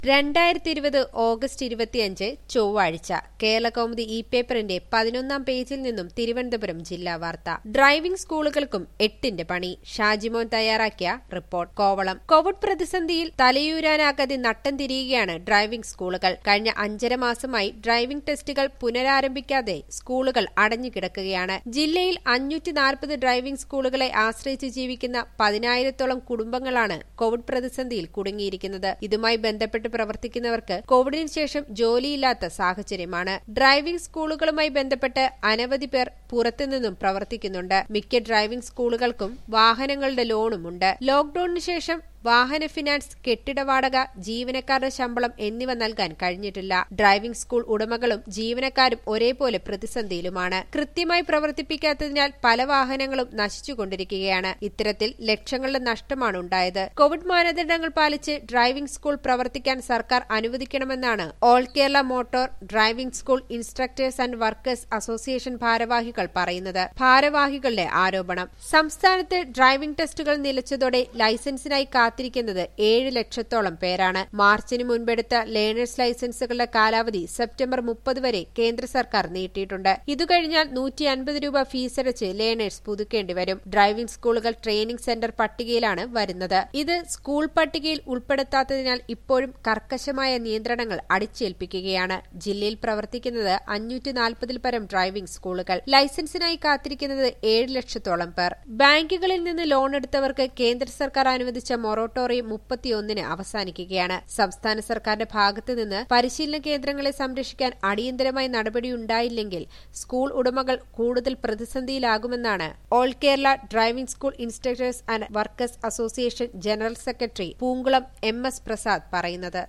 രണ്ടായിരത്തി ഇരുപത് ഓഗസ്റ്റ് ഇരുപത്തിയഞ്ച് ചൊവ്വാഴ്ച കേരളകൗമുദി ഇ പേപ്പറിന്റെ പതിനൊന്നാം പേജിൽ നിന്നും തിരുവനന്തപുരം ജില്ലാ വാർത്ത ഡ്രൈവിംഗ് സ്കൂളുകൾക്കും എട്ടിന്റെ പണി ഷാജിമോൻ തയ്യാറാക്കിയ റിപ്പോർട്ട് കോവളം കോവിഡ് പ്രതിസന്ധിയിൽ തലയൂരാനാകാതെ നട്ടം തിരിയുകയാണ് ഡ്രൈവിംഗ് സ്കൂളുകൾ കഴിഞ്ഞ അഞ്ചര മാസമായി ഡ്രൈവിംഗ് ടെസ്റ്റുകൾ പുനരാരംഭിക്കാതെ സ്കൂളുകൾ അടഞ്ഞുകിടക്കുകയാണ് ജില്ലയിൽ അഞ്ഞൂറ്റി നാൽപ്പത് ഡ്രൈവിംഗ് സ്കൂളുകളെ ആശ്രയിച്ച് ജീവിക്കുന്ന പതിനായിരത്തോളം കുടുംബങ്ങളാണ് കോവിഡ് പ്രതിസന്ധിയിൽ കുടുങ്ങിയിരിക്കുന്നത് ഇതുമായി ബന്ധപ്പെട്ട് പ്രവർത്തിക്കുന്നവർക്ക് കോവിഡിന് ശേഷം ജോലിയില്ലാത്ത സാഹചര്യമാണ് ഡ്രൈവിംഗ് സ്കൂളുകളുമായി ബന്ധപ്പെട്ട് അനവധി പേർ പുറത്തുനിന്നും പ്രവർത്തിക്കുന്നുണ്ട് മിക്ക ഡ്രൈവിംഗ് സ്കൂളുകൾക്കും വാഹനങ്ങളുടെ ലോണുമുണ്ട് ലോക്ഡൌണിന് ശേഷം വാഹന ഫിനാൻസ് കെട്ടിട വാടക ജീവനക്കാരുടെ ശമ്പളം എന്നിവ നൽകാൻ കഴിഞ്ഞിട്ടില്ല ഡ്രൈവിംഗ് സ്കൂൾ ഉടമകളും ജീവനക്കാരും ഒരേപോലെ പ്രതിസന്ധിയിലുമാണ് കൃത്യമായി പ്രവർത്തിപ്പിക്കാത്തതിനാൽ പല വാഹനങ്ങളും നശിച്ചുകൊണ്ടിരിക്കുകയാണ് ഇത്തരത്തിൽ ലക്ഷങ്ങളുടെ നഷ്ടമാണ് ഉണ്ടായത് കോവിഡ് മാനദണ്ഡങ്ങൾ പാലിച്ച് ഡ്രൈവിംഗ് സ്കൂൾ പ്രവർത്തിക്കാൻ സർക്കാർ അനുവദിക്കണമെന്നാണ് all Kerala motor driving school instructors and workers association ഭാരവാഹികൾ പറയുന്നത് ഭാരവാഹികളുടെ ആരോപണം സംസ്ഥാനത്ത് ഡ്രൈവിംഗ് ടെസ്റ്റുകൾ നിലച്ചതോടെ ലൈസൻസിനായി കാത്തിരിക്കുന്നത് ഏഴ് ലക്ഷത്തോളം പേരാണ് മാർച്ചിന് മുൻപെടുത്ത ലേണേഴ്സ് ലൈസൻസുകളുടെ കാലാവധി സെപ്റ്റംബർ മുപ്പത് വരെ കേന്ദ്ര സർക്കാർ നീട്ടിയിട്ടുണ്ട് ഇതുകഴിഞ്ഞാൽ നൂറ്റി അൻപത് രൂപ ഫീസടച്ച് ലേണേഴ്സ് പുതുക്കേണ്ടി വരും ഡ്രൈവിംഗ് സ്കൂളുകൾ ട്രെയിനിംഗ് സെന്റർ പട്ടികയിലാണ് വരുന്നത് ഇത് സ്കൂൾ പട്ടികയിൽ ഉൾപ്പെടുത്താത്തതിനാൽ ഇപ്പോഴും കർക്കശമായ നിയന്ത്രണങ്ങൾ അടിച്ചേൽപ്പിക്കുകയാണ് ജില്ലയിൽ പ്രവർത്തിക്കുന്നത് അഞ്ഞൂറ്റി നാൽപ്പതിൽ പരം ഡ്രൈവിംഗ് സ്കൂളുകൾ ലൈസൻസിനായി കാത്തിരിക്കുന്നത് ഏഴ് ലക്ഷത്തോളം പേർ ബാങ്കുകളിൽ നിന്ന് ലോൺ എടുത്തവർക്ക് കേന്ദ്ര സർക്കാർ അനുവദിച്ച മൊറട്ടോറിയം മുപ്പത്തിയൊന്നിന് അവസാനിക്കുകയാണ് സംസ്ഥാന സർക്കാരിന്റെ ഭാഗത്തു നിന്ന് പരിശീലന കേന്ദ്രങ്ങളെ സംരക്ഷിക്കാൻ അടിയന്തരമായി നടപടിയുണ്ടായില്ലെങ്കിൽ സ്കൂൾ ഉടമകൾ കൂടുതൽ പ്രതിസന്ധിയിലാകുമെന്നാണ് all Kerala driving school instructors and workers association general secretary Poonkulam M S Prasad പറയുന്നത്